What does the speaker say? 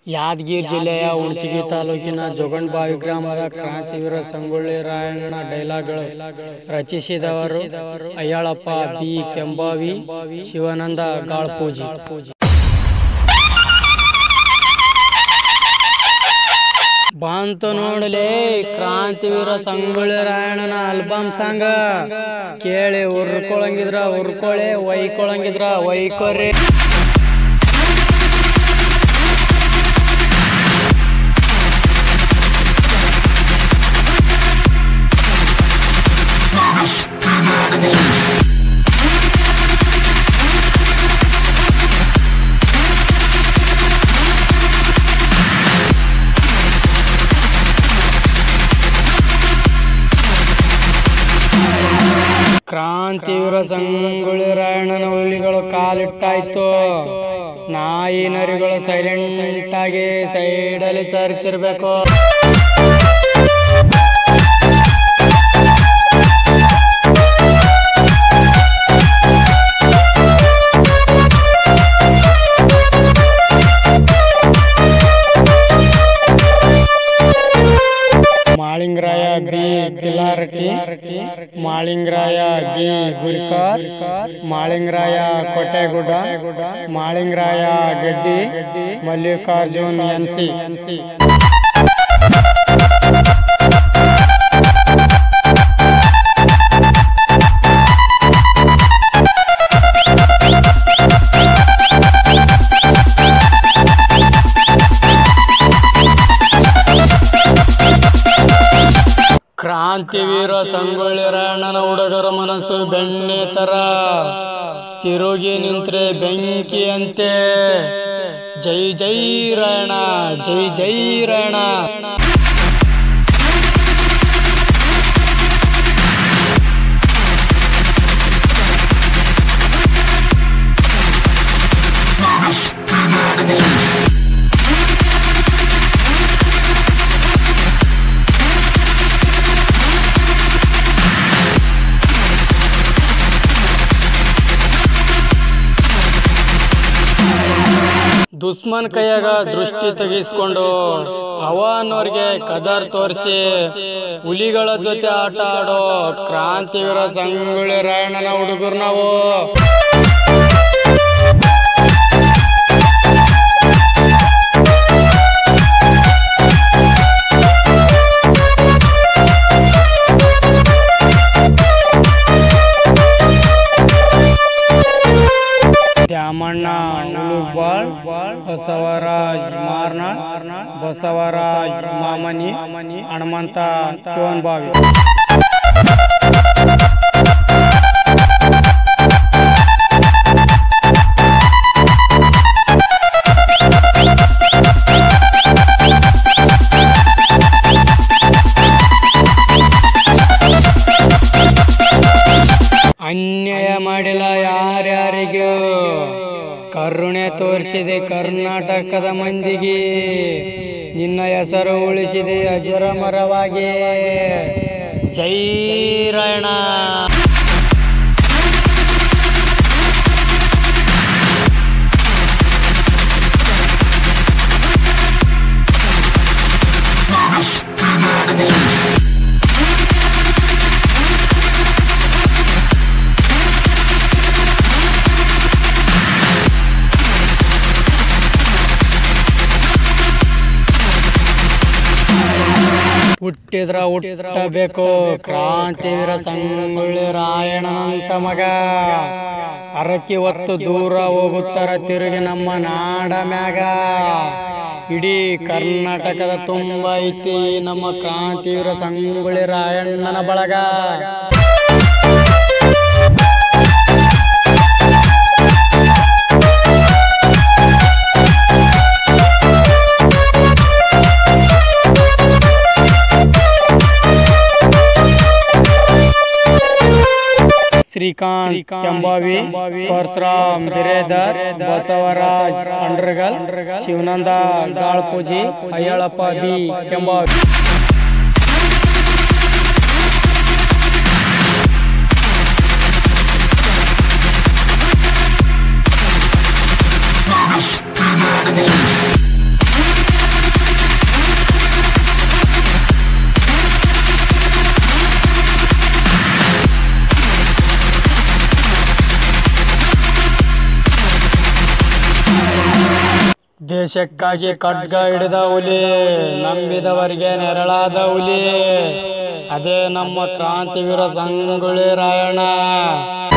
ಯಾದಗಿರಿ ಜಿಲ್ಲೆಯ ಹುಣಸಗಿ ತಾಲೂಕಿನ ಜೋಗಂಡಬಾವಿ ಗ್ರಾಮದ ಕ್ರಾಂತಿವೀರ ಸಂಗೊಳ್ಳಿ ರಾಯಣ್ಣ ಡೈಲಾಗ್ಗಳು ರಚಿಸಿದವರು ಅಯ್ಯಾಳಪ್ಪ ಬಿ ಕೆಂಬಾವಿ ಶಿವಾನಂದ ಗಾಳ್ಪೂಜಿ ಬಂತು ನೋಡಲೇ ಕ್ರಾಂತಿವೀರ ಸಂಗೊಳ್ಳಿ ರಾಯಣ್ಣನ ಆಲ್ಬಮ್ ಸಾಂಗ ಕೇಳಿ ಉರ್ಕೊಳಂಗಿದ್ರ ಉರ್ಕೊಳೆ ಒಯ್ಕೊಳಂಗಿದ್ರ ಒಯ್ಕೊರಿ ಕ್ರಾಂತಿವೀರ ಸಂಗೊಳ್ಳಿ ರಾಯಣ್ಣನ ಹುಲಿಗಳು ಕಾಲಿಟ್ಟಾಯ್ತು ನಾಯಿ ನರಿಗಳು ಸೈಲೆಂಟ್ ಆಗಿ ಸೈಡಲ್ಲಿ ಸರಿತಿರ್ಬೇಕು Malingaraya B Gilarati Malingaraya B Gurikar Malingaraya Kotegudda Malingaraya Gaddi Mallikarjun NC NC Krantiveera Sangolli ರಾಯಣ್ಣನ ಹುಡುಗರ ಮನಸ್ಸು ಬೆಣ್ಣೆ ತರ ತಿರುಗಿ ನಿಂತ್ರೆ ಬೆಂಕಿ ಅಂತೆ ಜೈ ಜೈ ರಾಯಣ ಜೈ ಜೈ ರಾಯಣ ದುಶ್ಮನ್ ಕೈಯಾಗ ದೃಷ್ಟಿ ತೆಗಿಸ್ಕೊಂಡು ಅವ ಅನ್ನೋರ್ಗೆ ಕದರ್ ತೋರಿಸಿ ಹುಲಿಗಳ ಜೊತೆ ಆಟ ಆಡೋ ಕ್ರಾಂತಿವೀರ ಸಂಗೊಳ್ಳಿ ರಾಯಣ್ಣನ ಹುಡುಗರು ನಾವು ದ್ಯಾಮಣ್ಣ ಉಳುಬಾಳ್ ಬಸವರಾಜ್ ಮಾರ್ನಾಳ್ ಬಸವರಾಜ್ ಮಾಮನಿ ಹನುಮಂತ ಚೋನ್ಬಾವಿ ಅನ್ಯಾಯ ಮಾಡಿಲ್ಲ ಯಾರ್ಯಾರಿಗೂ ಕರುಣೆ ತೋರಿಸಿದೆ ಕರ್ನಾಟಕದ ಮಂದಿಗೆ ನಿನ್ನ ಹೆಸರು ಉಳಿಸಿದೆ ಅಜರಮರವಾಗಿ ಜೈ ರಾಯಣ ಹುಟ್ಟಿದ್ರ ಹುಟ್ಟಬೇಕು ಕ್ರಾಂತಿವೀರ ಸಂಗೊಳ್ಳಿ ರಾಯಣ್ಣನಂತ ಮಗ ಅರಕ್ಕಿ ಹೊತ್ತು ದೂರ ಹೋಗುತ್ತರ ತಿರುಗಿ ನಮ್ಮ ನಾಡ ಮ್ಯಾಗ ಇಡೀ ಕರ್ನಾಟಕದ ತುಂಬ ಐತಿ ನಮ್ಮ ಕ್ರಾಂತಿವೀರ ಸಂಗೊಳ್ಳಿ ರಾಯಣ್ಣನ ಬಳಗ ಶ್ರೀಕಾಂತ್ ಕೆಂಬಾವಿ ಪರಶುರಾಮ್ ಬಿರೇದರ್ ಬಸವರಾಜ್ ಅಂಡ್ರಗಲ್ ಶಿವನಂದ ಗಾಳ್ಪೂಜಿ ಅಯ್ಯಳಪ್ಪ ಬಿ ಕೆಂಬಾವಿ ದೇಶಕ್ಕಾಗಿ ಖಡ್ಗ ಹಿಡಿದ ಹುಲಿ ನಂಬಿದವರಿಗೆ ನೆರಳಾದ ಹುಲಿ ಅದೇ ನಮ್ಮ ಕ್ರಾಂತಿವೀರ ಸಂಗೊಳ್ಳಿ ರಾಯಣ್ಣ